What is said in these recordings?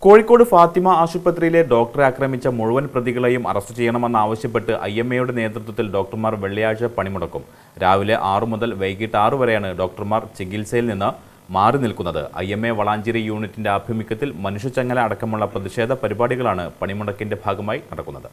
കോഴിക്കോട് ഫാത്തിമ ആശുപത്രിയിലെ ഡോക്ടറെ ആക്രമിച്ച മുഴുവൻ പ്രതികളെയും അറസ്റ്റ് ചെയ്യണമെന്നാവശ്യപ്പെട്ട് ഐ എം എയുടെ നേതൃത്വത്തിൽ ഡോക്ടർമാർ വെള്ളിയാഴ്ച പണിമുടക്കും രാവിലെ ആറു മുതൽ വൈകിട്ട് ആറു വരെയാണ് ഡോക്ടർമാർ ചികിത്സയിൽ നിന്ന് മാറി നിൽക്കുന്നത് ഐ എം എ വളാഞ്ചേരി യൂണിറ്റിന്റെ ആഭിമുഖ്യത്തിൽ മനുഷ്യച്ചങ്ങല അടക്കമുള്ള പ്രതിഷേധ പരിപാടികളാണ് പണിമുടക്കിന്റെ ഭാഗമായി നടക്കുന്നത്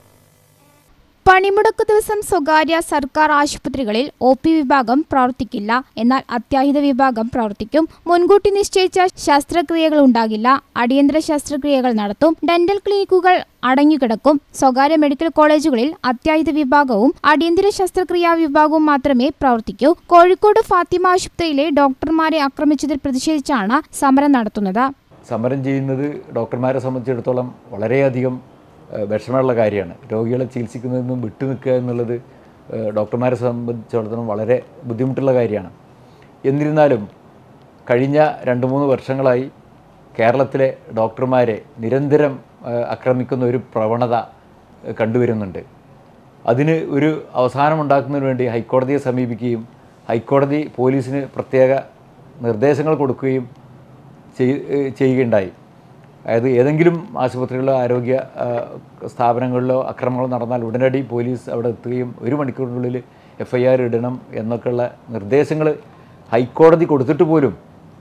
പണിമുടക്ക് ദിവസം സ്വകാര്യ സർക്കാർ ആശുപത്രികളിൽ ഒ പി വിഭാഗം പ്രവർത്തിക്കില്ല എന്നാൽ അത്യാഹിത വിഭാഗം പ്രവർത്തിക്കും മുൻകൂട്ടി നിശ്ചയിച്ച ശസ്ത്രക്രിയകൾ ഉണ്ടാകില്ല അടിയന്തര ശസ്ത്രക്രിയകൾ നടത്തും ഡെന്റൽ ക്ലിനിക്കുകൾ അടങ്ങിക്കിടക്കും സ്വകാര്യ മെഡിക്കൽ കോളേജുകളിൽ അത്യാഹിത വിഭാഗവും അടിയന്തര ശസ്ത്രക്രിയാ വിഭാഗവും മാത്രമേ പ്രവർത്തിക്കൂ കോഴിക്കോട് ഫാത്തിമ ആശുപത്രിയിലെ ഡോക്ടർമാരെ ആക്രമിച്ചതിൽ പ്രതിഷേധിച്ചാണ് സമരം നടത്തുന്നത് സമരം ചെയ്യുന്നത് ഡോക്ടർമാരെ സംബന്ധിച്ചിടത്തോളം വളരെയധികം ഏഹ്, വിഷമമുള്ള കാര്യമാണ് രോഗികളെ ചികിത്സിക്കുന്നതിൽ നിന്നും വിട്ടു നിൽക്കുക എന്നുള്ളത് ഏഹ്, ഡോക്ടർമാരെ സംബന്ധിച്ചിടത്തോളം വളരെ ബുദ്ധിമുട്ടുള്ള കാര്യമാണ് എന്നിരുന്നാലും കഴിഞ്ഞ രണ്ട് മൂന്ന് വർഷങ്ങളായി കേരളത്തിലെ ഡോക്ടർമാരെ നിരന്തരം ഏഹ്, ആക്രമിക്കുന്ന ഒരു പ്രവണത ഏഹ്, കണ്ടുവരുന്നുണ്ട് അതിന് ഒരു അവസാനം ഉണ്ടാക്കുന്നതിന് വേണ്ടി ഹൈക്കോടതിയെ സമീപിക്കുകയും ഹൈക്കോടതി പോലീസിന് പ്രത്യേക നിർദ്ദേശങ്ങൾ കൊടുക്കുകയും ചെയ്- ഏഹ് ചെയ്യുകയുണ്ടായി അതായത് ഏതെങ്കിലും ആശുപത്രികളിലോ ആരോഗ്യ ആ, സ്ഥാപനങ്ങളിലോ അക്രമങ്ങൾ നടന്നാൽ ഉടനടി പോലീസ് അവിടെ എത്തുകയും ഒരു മണിക്കൂറിനുള്ളിൽ എഫ് ഐ ആർ ഇടണം എന്നൊക്കെയുള്ള നിർദ്ദേശങ്ങൾ ഹൈക്കോടതി കൊടുത്തിട്ട് പോലും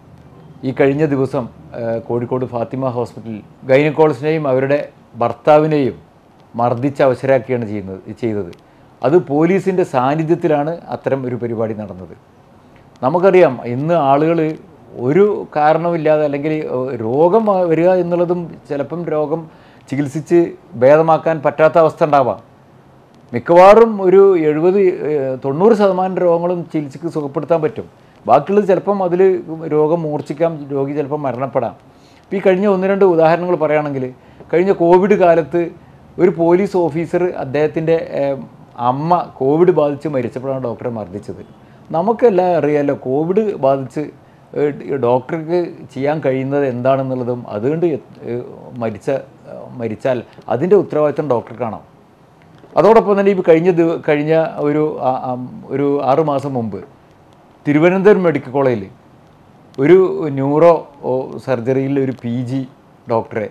ഈ കഴിഞ്ഞ ദിവസം ആ, കോഴിക്കോട് ഫാത്തിമ ഹോസ്പിറ്റലിൽ ഗൈനക്കോളജിനെയും അവരുടെ ഭർത്താവിനെയും മർദ്ദിച്ച് അവസരാക്കിയാണ് ചെയ്യുന്നത് ചെയ്തത് അത് പോലീസിൻ്റെ സാന്നിധ്യത്തിലാണ് അത്തരം ഒരു പരിപാടി നടന്നത് നമുക്കറിയാം ഇന്ന് ആളുകൾ ഒരു കാരണമില്ലാതെ അല്ലെങ്കിൽ ഏഹ്, രോഗം വരിക എന്നുള്ളതും ചിലപ്പം രോഗം ചികിത്സിച്ച് ഭേദമാക്കാൻ പറ്റാത്ത അവസ്ഥ ഉണ്ടാവാം മിക്കവാറും ഒരു എഴുപത് ഏഹ്, തൊണ്ണൂറ് ശതമാനം രോഗങ്ങളും ചികിത്സയ്ക്ക് സുഖപ്പെടുത്താൻ പറ്റും ബാക്കിയുള്ളത് ചിലപ്പം അതിൽ രോഗം മൂർച്ഛിക്കാം രോഗി ചിലപ്പം മരണപ്പെടാം ഇപ്പോൾ ഈ കഴിഞ്ഞ ഒന്ന് രണ്ട് ഉദാഹരണങ്ങൾ പറയുകയാണെങ്കിൽ കഴിഞ്ഞ കോവിഡ് കാലത്ത് ഒരു പോലീസ് ഓഫീസർ അദ്ദേഹത്തിൻ്റെ ഏഹ്, അമ്മ കോവിഡ് ബാധിച്ച് മരിച്ചപ്പോഴാണ് ഡോക്ടറെ മർദ്ദിച്ചത് നമുക്കെല്ലാം അറിയാമല്ലോ കോവിഡ് ബാധിച്ച് ഏഹ്, ഡോക്ടർക്ക് ചെയ്യാൻ കഴിയുന്നത് എന്താണെന്നുള്ളതും അതുകൊണ്ട് ഏഹ്, മരിച്ച മരിച്ചാൽ അതിൻ്റെ ഉത്തരവാദിത്വം ഡോക്ടർക്കാണോ അതോടൊപ്പം തന്നെ ഇപ്പോൾ കഴിഞ്ഞ ദിവ കഴിഞ്ഞ ഒരു ആ, ആ, ഒരു ആറ് മാസം മുമ്പ് തിരുവനന്തപുരം മെഡിക്കൽ കോളേജിൽ ഒരു ന്യൂറോ ഓ, സർജറിയിൽ ഒരു പി ജി ഡോക്ടറെ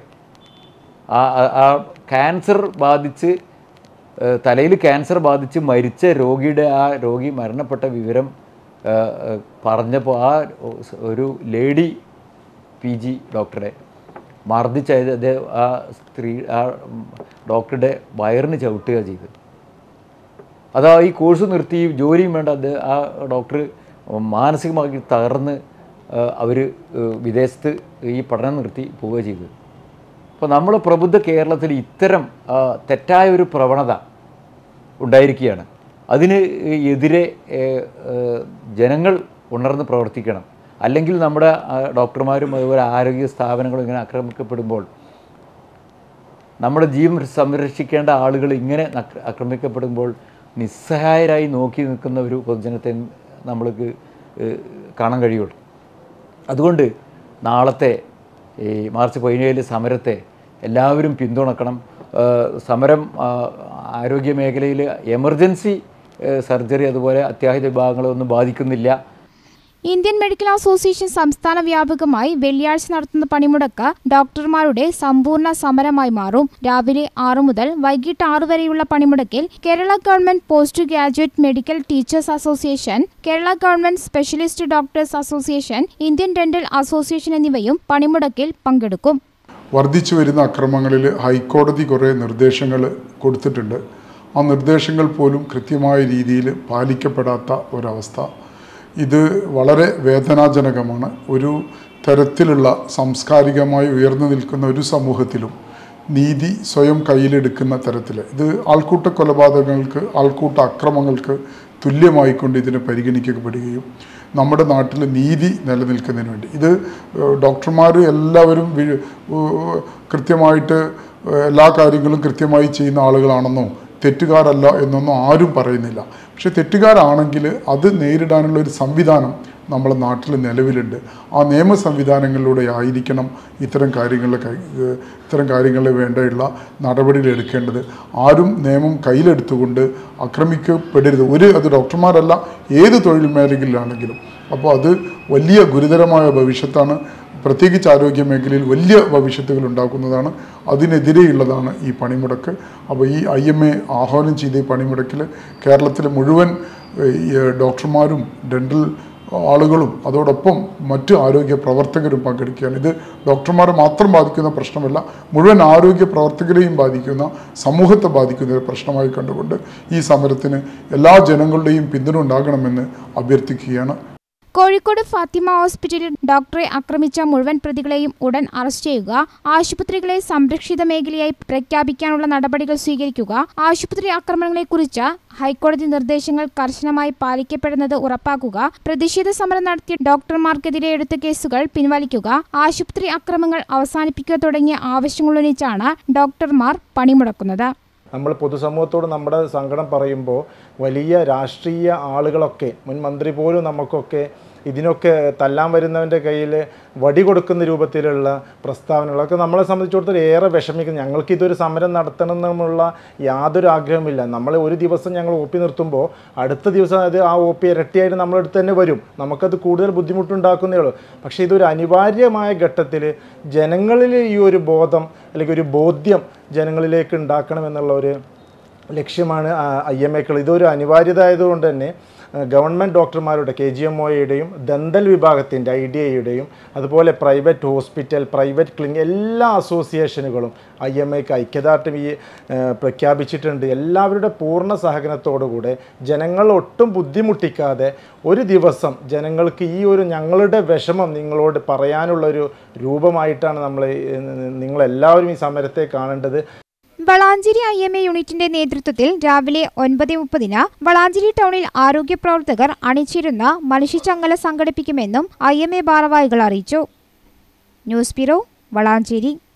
ആ ആ- ആ ക്യാൻസർ ബാധിച്ച് തലയിൽ ക്യാൻസർ ബാധിച്ച് മരിച്ച രോഗിയുടെ ആ രോഗി മരണപ്പെട്ട വിവരം ഏ, ഏ, പറഞ്ഞപ്പോൾ ആ ഒരു ലേഡി പി ജി ഡോക്ടറെ മർദ്ദിച്ച അദ്ദേഹം ആ സ്ത്രീ ആ ഉം, ഡോക്ടറുടെ വയറിന് ചവിട്ടുക ചെയ്തത് അതാ ഈ കോഴ്സ് നിർത്തി ജോലിയും വേണ്ട അത് ആ ഡോക്ടർ മാനസികമായി തകർന്ന് അവർ വിദേശത്ത് ഈ പഠനം നിർത്തി പോവുക ചെയ്തത് അപ്പോൾ നമ്മൾ പ്രബുദ്ധ കേരളത്തിൽ ഇത്തരം ആ, തെറ്റായ ഒരു പ്രവണത ഉണ്ടായിരിക്കുകയാണ് അതിന് എതിരെ ഏഹ്, ഏഹ്, ജനങ്ങൾ ഉണർന്ന് പ്രവർത്തിക്കണം അല്ലെങ്കിൽ നമ്മുടെ ആ, ഡോക്ടർമാരും അതുപോലെ ആരോഗ്യ സ്ഥാപനങ്ങളും ഇങ്ങനെ ആക്രമിക്കപ്പെടുമ്പോൾ നമ്മുടെ ജീവൻ സംരക്ഷിക്കേണ്ട ആളുകൾ ഇങ്ങനെ നക്ര- ആക്രമിക്കപ്പെടുമ്പോൾ നിസ്സഹായരായി നോക്കി നിൽക്കുന്ന ഒരു പൊതുജനത്തെ നമ്മൾക്ക് ഏഹ്, കാണാൻ കഴിയുള്ളൂ അതുകൊണ്ട് നാളത്തെ ഈ മാർച്ച് പതിനേഴിലെ സമരത്തെ എല്ലാവരും പിന്തുണക്കണം ഏഹ്, സമരം ആ, ആരോഗ്യ മേഖലയിൽ എമർജൻസി ഏഹ്, സർജറി അതുപോലെ അത്യാഹിത വിഭാഗങ്ങളൊന്നും ബാധിക്കുന്നില്ല ഇന്ത്യൻ മെഡിക്കൽ അസോസിയേഷൻ സംസ്ഥാന വ്യാപകമായി വെള്ളിയാഴ്ച നടത്തുന്ന പണിമുടക്ക് ഡോക്ടർമാരുടെ സമ്പൂർണ്ണ സമരമായി മാറും രാവിലെ ആറു മുതൽ വൈകിട്ട് ആറു വരെയുള്ള പണിമുടക്കിൽ Kerala government post graduate medical teachers association Kerala government specialist doctors association Indian dental association എന്നിവയും പണിമുടക്കിൽ പങ്കെടുക്കും വർദ്ധിച്ചു വരുന്ന അക്രമങ്ങളിൽ ഹൈക്കോടതി കുറേ നിർദ്ദേശങ്ങൾ കൊടുത്തിട്ടുണ്ട് ആ നിർദ്ദേശങ്ങൾ പോലും കൃത്യമായ രീതിയിൽ പാലിക്കപ്പെടാത്ത ഒരവസ്ഥ ഇത് വളരെ വേദനാജനകമാണ് ഒരു തരത്തിലുള്ള സാംസ്കാരികമായി ഉയർന്നു നിൽക്കുന്ന ഒരു സമൂഹത്തിലും നീതി സ്വയം കയ്യിലെടുക്കുന്ന തരത്തിൽ ഇത് ആൾക്കൂട്ട കൊലപാതകങ്ങൾക്ക് ആൾക്കൂട്ട അക്രമങ്ങൾക്ക് തുല്യമായിക്കൊണ്ട് ഇതിനെ പരിഗണിക്കപ്പെടുകയും നമ്മുടെ നാട്ടിൽ നീതി നിലനിൽക്കുന്നതിന് വേണ്ടി ഇത് ഡോക്ടർമാർ എല്ലാവരും വി- ഏഹ് കൃത്യമായിട്ട് ഏഹ് എല്ലാ കാര്യങ്ങളും കൃത്യമായി ചെയ്യുന്ന ആളുകളാണെന്നോ തെറ്റുകാരല്ല എന്നൊന്നും ആരും പറയുന്നില്ല പക്ഷെ തെറ്റുകാരാണെങ്കിൽ അത് നേരിടാനുള്ള ഒരു സംവിധാനം നമ്മുടെ നാട്ടിൽ നിലവിലുണ്ട് ആ നിയമ സംവിധാനങ്ങളിലൂടെ ആയിരിക്കണം ഇത്തരം കാര്യങ്ങളിൽ കൈ ഏഹ് ഇത്തരം കാര്യങ്ങളിൽ വേണ്ടിയുള്ള നടപടികൾ എടുക്കേണ്ടത് ആരും നിയമം കയ്യിലെടുത്തുകൊണ്ട് ആക്രമിക്കപ്പെടരുത് ഒരു അത് ഡോക്ടർമാരല്ല ഏത് തൊഴിൽ മേഖലയിലാണെങ്കിലും അപ്പോൾ അത് വലിയ ഗുരുതരമായ ഭവിഷ്യത്താണ് പ്രത്യേകിച്ച് ആരോഗ്യ മേഖലയിൽ വലിയ ഭവിഷ്യത്തുകൾ ഉണ്ടാക്കുന്നതാണ് അതിനെതിരെയുള്ളതാണ് ഈ പണിമുടക്ക് അപ്പോൾ ഈ ഐ എം എ ആഹ്വാനം ചെയ്ത ഈ പണിമുടക്കിൽ കേരളത്തിലെ മുഴുവൻ ഏഹ്, ഈ ഡോക്ടർമാരും ഡെൻ്റൽ ആളുകളും അതോടൊപ്പം മറ്റ് ആരോഗ്യ പ്രവർത്തകരും പങ്കെടുക്കുകയാണ് ഇത് ഡോക്ടർമാരെ മാത്രം ബാധിക്കുന്ന പ്രശ്നമല്ല മുഴുവൻ ആരോഗ്യ പ്രവർത്തകരെയും ബാധിക്കുന്ന സമൂഹത്തെ ബാധിക്കുന്ന ഒരു പ്രശ്നമായി കണ്ടുകൊണ്ട് ഈ സമരത്തിന് എല്ലാ ജനങ്ങളുടെയും പിന്തുണ ഉണ്ടാകണമെന്ന് അഭ്യർത്ഥിക്കുകയാണ് കോഴിക്കോട് ഫാത്തിമ ഹോസ്പിറ്റലിൽ ഡോക്ടറെ ആക്രമിച്ച മുഴുവൻ പ്രതികളെയും ഉടൻ അറസ്റ്റ് ചെയ്യുക ആശുപത്രികളെ സംരക്ഷിത മേഖലയായി പ്രഖ്യാപിക്കാനുള്ള നടപടികൾ സ്വീകരിക്കുക ആശുപത്രി ആക്രമണങ്ങളെക്കുറിച്ച് ഹൈക്കോടതി നിർദ്ദേശങ്ങൾ കർശനമായി പാലിക്കപ്പെടുന്നത് ഉറപ്പാക്കുക പ്രതിഷേധ സമരം നടത്തിയ ഡോക്ടർമാർക്കെതിരെ എടുത്ത കേസുകൾ പിൻവലിക്കുക ആശുപത്രി അക്രമങ്ങൾ അവസാനിപ്പിക്കുക തുടങ്ങിയ ആവശ്യങ്ങൾ ഉന്നയിച്ചാണ് ഡോക്ടർമാർ പണിമുടക്കുന്നത് നമ്മൾ പൊതുസമൂഹത്തോട് നമ്മുടെ സങ്കടം പറയുമ്പോൾ വലിയ രാഷ്ട്രീയ ആളുകളൊക്കെ മുൻ മന്ത്രി പോലും നമുക്കൊക്കെ ഇതിനൊക്കെ തല്ലാൻ വരുന്നവൻ്റെ കയ്യിൽ വടി കൊടുക്കുന്ന രൂപത്തിലുള്ള പ്രസ്താവനകളൊക്കെ നമ്മളെ സംബന്ധിച്ചിടത്തോളം ഏറെ വിഷമിക്കുന്നു ഞങ്ങൾക്ക് ഇതൊരു സമരം നടത്തണം എന്നുള്ള യാതൊരു ആഗ്രഹമില്ല നമ്മൾ ഒരു ദിവസം ഞങ്ങൾ ഒ പി നിർത്തുമ്പോൾ അടുത്ത ദിവസം അത് ആ ഒ പി ഇരട്ടിയായിട്ട് നമ്മളടുത്ത് തന്നെ വരും നമുക്കത് കൂടുതൽ ബുദ്ധിമുട്ടുണ്ടാക്കുന്നേ ഉള്ളൂ പക്ഷേ ഇതൊരു അനിവാര്യമായ ഘട്ടത്തിൽ ജനങ്ങളിൽ ഈ ഒരു ബോധം അല്ലെങ്കിൽ ഒരു ബോധ്യം ജനങ്ങളിലേക്ക് ഉണ്ടാക്കണം എന്നുള്ള ഒരു ലക്ഷ്യമാണ് ഐ എം എക്കൾ ഇതൊരു അനിവാര്യത ആയതുകൊണ്ട് തന്നെ ആ, ഗവൺമെൻറ് ഡോക്ടർമാരുടെ കെ ജി എം ഒയുടെയും ദന്തൽ വിഭാഗത്തിൻ്റെ ഐ ഡി ഐയുടെയും അതുപോലെ പ്രൈവറ്റ് ഹോസ്പിറ്റൽ പ്രൈവറ്റ് ക്ലിനിക് എല്ലാ അസോസിയേഷനുകളും ഐ എം എക്ക് ഐക്യദാർഢ്യം ഈ ആ, പ്രഖ്യാപിച്ചിട്ടുണ്ട് എല്ലാവരുടെ പൂർണ്ണ സഹകരണത്തോടുകൂടെ ജനങ്ങൾ ഒട്ടും ബുദ്ധിമുട്ടിക്കാതെ ഒരു ദിവസം ജനങ്ങൾക്ക് ഈ ഒരു ഞങ്ങളുടെ വിഷമം നിങ്ങളോട് പറയാനുള്ളൊരു രൂപമായിട്ടാണ് നമ്മൾ നിങ്ങളെല്ലാവരും ഈ സമരത്തെ കാണേണ്ടത് വളാഞ്ചേരി ഐ എം എ യൂണിറ്റിന്റെ നേതൃത്വത്തിൽ രാവിലെ ഒൻപത് മുപ്പതിന് വളാഞ്ചേരി ടൗണിൽ ആരോഗ്യ പ്രവർത്തകർ അണിചേരുന്ന മനുഷ്യച്ചങ്ങല സംഘടിപ്പിക്കുമെന്നും ഐ എം എ ഭാരവാഹികൾ അറിയിച്ചു ന്യൂസ് ബ്യൂറോ വളാഞ്ചേരി